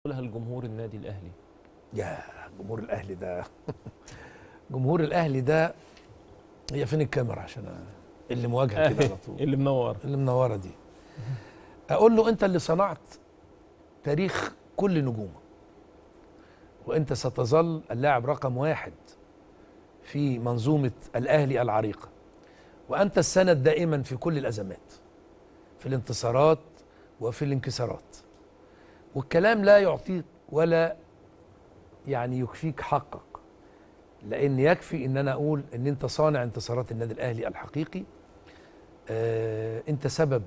لها لجمهور النادي الاهلي يا جمهور الاهلي ده جمهور الاهلي ده هي فين الكاميرا عشان أ- اللي مواجهه كده على طول اللي منور اللي منوره دي اقول له انت اللي صنعت تاريخ كل نجومه وانت ستظل اللاعب رقم واحد في منظومه الاهلي العريقه وانت السند دائما في كل الازمات في الانتصارات وفي الانكسارات والكلام لا يعطيك ولا يعني يكفيك حقك لان يكفي ان انا اقول ان انت صانع انتصارات النادي الاهلي الحقيقي آه انت سبب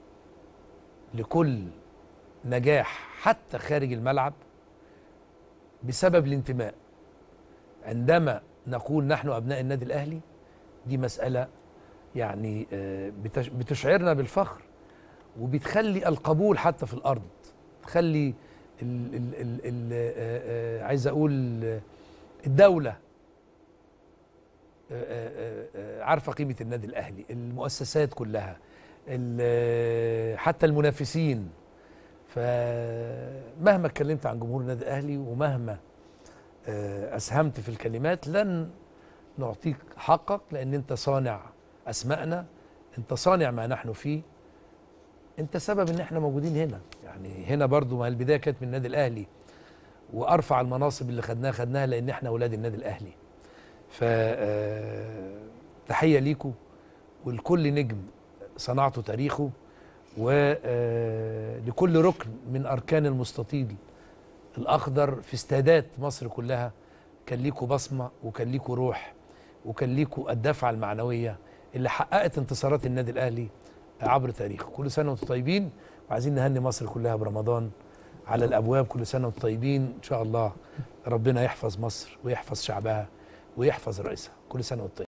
لكل نجاح حتى خارج الملعب بسبب الانتماء عندما نقول نحن ابناء النادي الاهلي دي مساله يعني آه، بتش- بتشعرنا بالفخر وبتخلي القبول حتى في الارض تخلي ال ال ال ال آه، آه، عايز اقول آه، الدوله آه، آه، آه، عارفه قيمه النادي الاهلي المؤسسات كلها ال- آه، حتى المنافسين فمهما اتكلمت عن جمهور النادي الاهلي ومهما آه، اسهمت في الكلمات لن نعطيك حقك لان انت صانع اسمائنا انت صانع ما نحن فيه انت سبب ان احنا موجودين هنا يعني هنا برضو ما البدايه كانت من النادي الاهلي وارفع المناصب اللي خدناها خدناها لان احنا اولاد النادي الاهلي ف آه، تحيه ليكم ولكل نجم صنعتوا تاريخه ولكل ركن من اركان المستطيل الاخضر في استادات مصر كلها كان ليكوا بصمه وكان ليكوا روح وكان ليكوا الدفعه المعنويه اللي حققت انتصارات النادي الاهلي عبر تاريخه كل سنه وانتم طيبين وعايزين نهني مصر كلها برمضان على الابواب كل سنه وانتم طيبين ان شاء الله ربنا يحفظ مصر ويحفظ شعبها ويحفظ رئيسها كل سنه وانتم طيبين